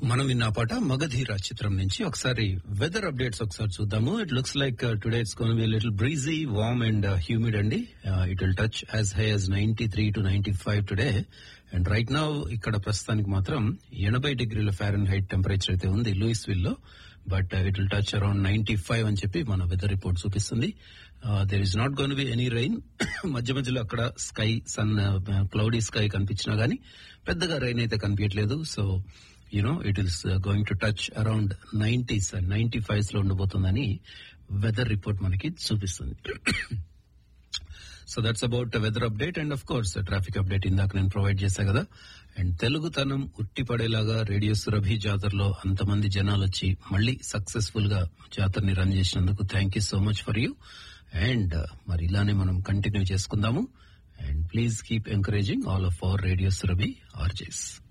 మనం విన్న పాట మగధీర చిత్రం నుంచి ఒకసారి వెదర్ అప్డేట్స్ ఒకసారి చూద్దాము it looks like today it's gonna be little breezy warm and humid అండి it will touch as high as ninety three to ninety five today and right now ఇక్కడ ప్రస్తుతానికి మాత్రం ఎనభై డిగ్రీల ఫారెన్ హైట్ టెంపరేచర్ అయితే ఉంది లూయిస్ will low but it will touch around ninety five అని చెప్పి మన వెదర్ రిపోర్ట్ చూపిస్తుంది there is not gonna be any rain మధ్య మధ్యలో అక్కడ స్కై సన్ క్లౌడీ స్కై కనిపించినా గానీ పెద్దగా రైన్ అయితే కనిపించట్లేదు so you know it is going to touch around nineties ninety fives లో ఉండబోతుందని వెదర్ రిపోర్ట్ మనకి చూపిస్తుంది so that's about weather update and of course traffic update ఇందాక నేను ప్రొవైడ్ చేశా కదా అండ్ తెలుగుతనం ఉట్టిపడేలాగా రేడియో సురభి జాతరలో అంతమంది జనాలు వచ్చి మళ్ళీ సక్సెస్ఫుల్ గా జాతరని రన్ చేసినందుకు thank you so much for you and మరి ఇలానే మనం కంటిన్యూ చేసుకుందాము and please keep encouraging all of hour radio Surabhi RJs